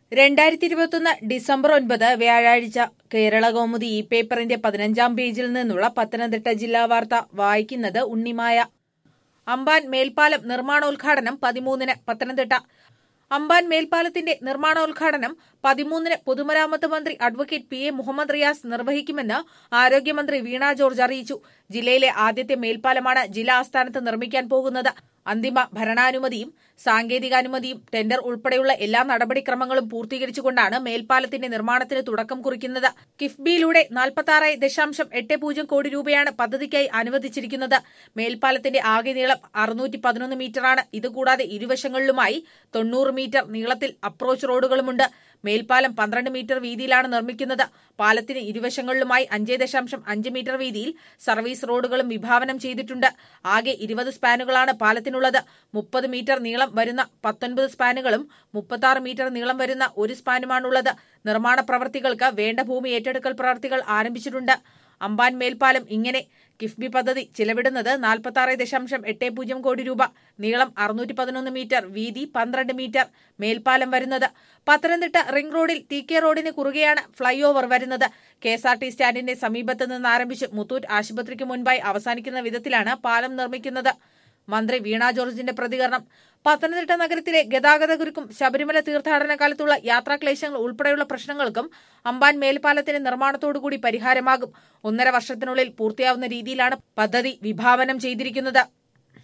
രണ്ടായിരത്തി ഇരുപത്തൊന്ന് ഡിസംബർ ഒൻപത് വ്യാഴാഴ്ച കേരള കൗമുദി ഈ പേപ്പറിന്റെ പതിനഞ്ചാം പേജിൽ നിന്നുള്ള പത്തനംതിട്ട ജില്ലാ വാർത്ത വായിക്കുന്നത് ഉണ്ണിമായ അമ്പാൻ മേൽപ്പാലം നിർമ്മാണോദ്ഘാടനം പതിമൂന്നിന് പത്തനംതിട്ട അമ്പാൻ മേൽപ്പാലത്തിന്റെ നിർമ്മാണോദ്ഘാടനം പതിമൂന്നിന് പൊതുമരാമത്ത് മന്ത്രി advocate P A Muhammad Riyas നിർവഹിക്കുമെന്ന് ആരോഗ്യമന്ത്രി വീണ ജോർജ് അറിയിച്ചു ജില്ലയിലെ ആദ്യത്തെ മേൽപ്പാലമാണ് ജില്ലാ ആസ്ഥാനത്ത് നിർമ്മിക്കാൻ പോകുന്നത് അന്തിമ ഭരണാനുമതിയും സാങ്കേതികാനുമതിയും ടെൻഡർ ഉൾപ്പെടെയുള്ള എല്ലാ നടപടിക്രമങ്ങളും പൂർത്തീകരിച്ചുകൊണ്ടാണ് മേൽപ്പാലത്തിന്റെ നിർമ്മാണത്തിന് തുടക്കം കുറിക്കുന്നത് കിഫ്ബിയിലൂടെ നാൽപ്പത്തി ദശാംശം എട്ട് പൂജ്യം കോടി രൂപയാണ് പദ്ധതിക്കായി അനുവദിച്ചിരിക്കുന്നത് മേൽപ്പാലത്തിന്റെ ആകെ നീളം അറുന്നൂറ്റി പതിനൊന്ന് മീറ്ററാണ് ഇതുകൂടാതെ ഇരുവശങ്ങളിലുമായി തൊണ്ണൂറ് മീറ്റർ നീളത്തിൽ അപ്രോച്ച് റോഡുകളുമുണ്ട് മേൽപ്പാലം പന്ത്രണ്ട് മീറ്റർ വീതിയിലാണ് നിർമ്മിക്കുന്നത് പാലത്തിന് ഇരുവശങ്ങളിലുമായി അഞ്ച് ദശാംശം അഞ്ച് മീറ്റർ വീതിയിൽ സർവീസ് റോഡുകളും വിഭാവനം ചെയ്തിട്ടുണ്ട് ആകെ ഇരുപത് സ്പാനുകളാണ് പാലത്തിനുള്ളത് മുപ്പത് മീറ്റർ നീളം വരുന്ന പത്തൊൻപത് സ്പാനുകളും മുപ്പത്തി മീറ്റർ നീളം വരുന്ന ഒരു സ്പാനുമാണുള്ളത് നിർമ്മാണ പ്രവൃത്തികൾക്ക് വേണ്ട ഭൂമി ഏറ്റെടുക്കൽ പ്രവൃത്തികൾ ആരംഭിച്ചിട്ടുണ്ട് അമ്പാൻ മേൽപ്പാലം ഇങ്ങനെ കിഫ്ബി പദ്ധതി ചിലവിടുന്നത് നാൽപ്പത്തി ആറ് ദശാംശം എട്ട് പൂജ്യം കോടി രൂപ നീളം അറുന്നൂറ്റി പതിനൊന്ന് മീറ്റർ വീതി പന്ത്രണ്ട് മീറ്റർ മേൽപ്പാലം വരുന്നത് പത്തനംതിട്ട റിംഗ് റോഡിൽ ടി കെ റോഡിന് കുറുകെയാണ് ഫ്ളൈ ഓവർ വരുന്നത് കെ എസ് ആർ ടി സ്റ്റാൻഡിന്റെ സമീപത്ത് നിന്ന് ആരംഭിച്ച് മുത്തൂറ്റ് ആശുപത്രിക്ക് മുൻപായി അവസാനിക്കുന്ന വിധത്തിലാണ് പാലം നിർമ്മിക്കുന്നത് മന്ത്രി വീണ ജോർജിന്റെ പ്രതികരണം പത്തനംതിട്ട നഗരത്തിലെ ഗതാഗതക്കുരുക്കും ശബരിമല തീർത്ഥാടന കാലത്തുള്ള യാത്രാക്ലേശങ്ങൾ ഉൾപ്പെടെയുള്ള പ്രശ്നങ്ങൾക്കും അമ്പാൻ മേൽപ്പാലത്തിന്റെ നിർമ്മാണത്തോടുകൂടി പരിഹാരമാകും ഒന്നര വർഷത്തിനുള്ളിൽ പൂർത്തിയാവുന്ന രീതിയിലാണ് പദ്ധതി വിഭാവനം ചെയ്തിരിക്കുന്നത്